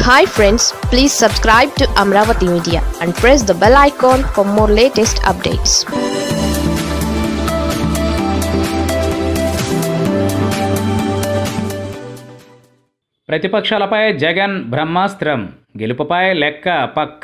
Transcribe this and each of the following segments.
hi friends please subscribe to Amaravati media and press the bell icon for more latest updates ప్రతిపక్షాలపై జగన్ బ్రహ్మాస్త్రం గెలుపుపై లెక్క పక్క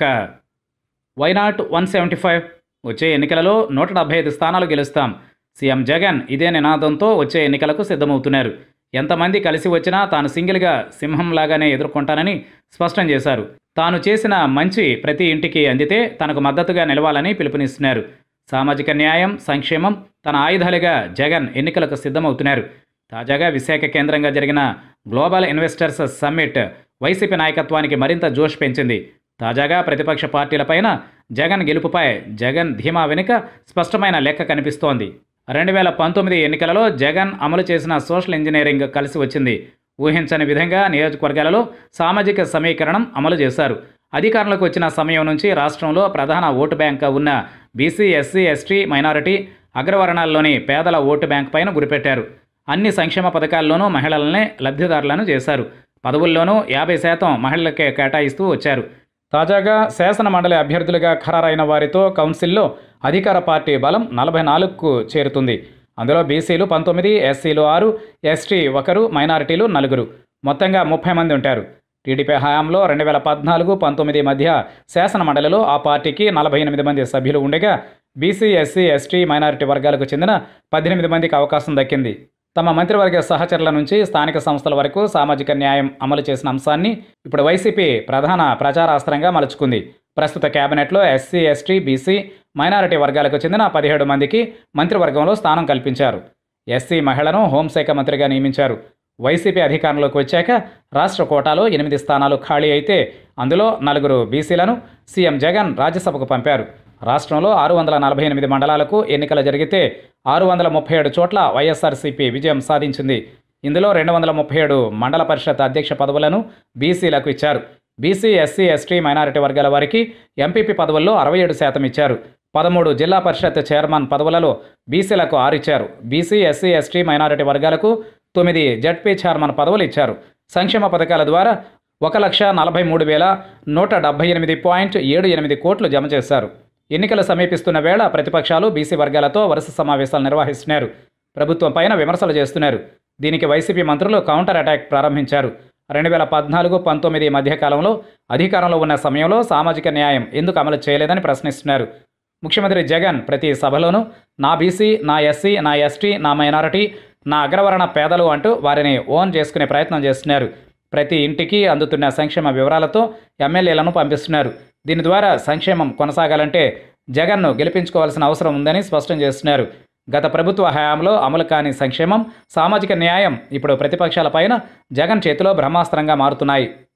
వైనాట్ వన్ సెవెంటీ ఫైవ్ వచ్చే ఎన్నికలలో నూట డెబ్బై ఐదు స్థానాలు గెలుస్తాం సీఎం జగన్ ఇదే నినాదంతో వచ్చే ఎన్నికలకు సిద్ధమవుతున్నారు ఎంతమంది కలిసి వచ్చినా తాను సింగిల్గా సింహంలాగానే ఎదుర్కొంటానని స్పష్టం చేశారు తాను చేసిన మంచి ప్రతి ఇంటికి అందితే తనకు మద్దతుగా నిలవాలని పిలుపునిస్తున్నారు సామాజిక న్యాయం సంక్షేమం తన ఆయుధాలుగా జగన్ ఎన్నికలకు సిద్ధమవుతున్నారు తాజాగా విశాఖ కేంద్రంగా జరిగిన గ్లోబల్ ఇన్వెస్టర్స్ సమ్మిట్ వైసీపీ నాయకత్వానికి మరింత జోష్ పెంచింది తాజాగా ప్రతిపక్ష పార్టీలపైన జగన్ గెలుపుపై జగన్ ధీమా వెనుక స్పష్టమైన లెక్క కనిపిస్తోంది రెండు వేల పంతొమ్మిది ఎన్నికలలో జగన్ అమలు చేసిన సోషల్ ఇంజనీరింగ్ కలిసి వచ్చింది ఊహించని విధంగా నియోజకవర్గాలలో సామాజిక సమీకరణం అమలు చేశారు అధికారంలోకి వచ్చిన సమయం నుంచి రాష్ట్రంలో ప్రధాన ఓటు బ్యాంక్ ఉన్న బీసీ ఎస్సీ ఎస్టీ మైనారిటీ అగ్రవర్ణాల్లోని పేదల ఓటు బ్యాంక్ పైన గురిపెట్టారు అన్ని సంక్షేమ పథకాల్లోనూ మహిళలనే లబ్ధిదారులను చేశారు పదవుల్లోనూ యాభై శాతం మహిళలకే కేటాయిస్తూ వచ్చారు తాజాగా శాసన మండలి అభ్యర్థులుగా ఖరారైన వారితో కౌన్సిల్లో అధికార పార్టీ బలం నలభై నాలుగుకు చేరుతుంది అందులో బీసీలు పంతొమ్మిది ఎస్సీలు ఆరు ఎస్టీ ఒకరు మైనారిటీలు నలుగురు మొత్తంగా ముప్పై మంది ఉంటారు టీడీపీ హయాంలో రెండు వేల పద్నాలుగు పంతొమ్మిది మధ్య శాసన మండలిలో ఆ పార్టీకి నలభై ఎనిమిది మంది సభ్యులు ఉండగా బీసీ ఎస్సీ ఎస్టీ మైనారిటీ వర్గాలకు చెందిన పద్దెనిమిది మందికి అవకాశం దక్కింది తమ మంత్రివర్గ సహచరుల నుంచి స్థానిక సంస్థల వరకు సామాజిక న్యాయం అమలు చేసిన అంశాన్ని ఇప్పుడు వైసీపీ ప్రధాన ప్రచారాస్త్రంగా మలుచుకుంది ప్రస్తుత కేబినెట్లో ఎస్సీ ఎస్టీ బీసీ మైనారిటీ వర్గాలకు చెందిన పదిహేడు మందికి మంత్రివర్గంలో స్థానం కల్పించారు ఎస్సీ మహిళను హోంశాఖ మంత్రిగా నియమించారు వైసీపీ అధికారంలోకి వచ్చాక రాష్ట్ర కోటాలో ఎనిమిది స్థానాలు ఖాళీ అయితే అందులో నలుగురు బీసీలను సీఎం జగన్ రాజ్యసభకు పంపారు రాష్ట్రంలో ఆరు వందల నలభై ఎనిమిది మండలాలకు ఎన్నికలు జరిగితే ఆరు వందల ముప్పై ఏడు చోట్ల వైఎస్ఆర్సీపీ విజయం సాధించింది ఇందులో రెండు వందల ముప్పై ఏడు మండల పరిషత్ అధ్యక్ష పదవులను బీసీలకు ఇచ్చారు బీసీ ఎస్సీ ఎస్టీ మైనారిటీ వర్గాల వారికి ఎంపీపీ పదవుల్లో అరవై ఏడు శాతం ఇచ్చారు పదమూడు జిల్లా పరిషత్ చైర్మన్ పదవులలో బీసీలకు ఆరు ఇచ్చారు బీసీ ఎస్సీ ఎస్టీ మైనారిటీ వర్గాలకు తొమ్మిది జడ్పీ చైర్మన్ పదవులు ఇచ్చారు సంక్షేమ పథకాల ద్వారా ఒక లక్ష నలభై మూడు వేల నూట డెబ్బై ఎనిమిది పాయింట్ ఏడు ఎనిమిది కోట్లు జమ చేశారు ఎన్నికలు సమీపిస్తున్న వేళ ప్రతిపక్షాలు బీసీ వర్గాలతో వరుస సమావేశాలు నిర్వహిస్తున్నారు ప్రభుత్వం పైన విమర్శలు చేస్తున్నారు దీనికి వైసీపీ మంత్రులు కౌంటర్ అటాక్ ప్రారంభించారు రెండు వేల పద్నాలుగు పంతొమ్మిది మధ్యకాలంలో అధికారంలో ఉన్న సమయంలో సామాజిక న్యాయం ఎందుకు అమలు చేయలేదని ప్రశ్నిస్తున్నారు ముఖ్యమంత్రి జగన్ ప్రతి సభలోనూ నా బీసీ నా ఎస్సీ నా ఎస్టీ నా మైనారిటీ నా అగ్రవర్ణ పేదలు అంటూ వారిని ఓన్ చేసుకునే ప్రయత్నం చేస్తున్నారు ప్రతి ఇంటికి అందుతున్న సంక్షేమ వివరాలతో ఎమ్మెల్యేలను పంపిస్తున్నారు దీని ద్వారా సంక్షేమం కొనసాగాలంటే జగన్ను గెలిపించుకోవాల్సిన అవసరం ఉందని స్పష్టం చేస్తున్నారు గత ప్రభుత్వ హయాంలో అమలు కాని సంక్షేమం సామాజిక న్యాయం ఇప్పుడు ప్రతిపక్షాలపైన జగన్ చేతిలో బ్రహ్మాస్త్రంగా మారుతున్నాయి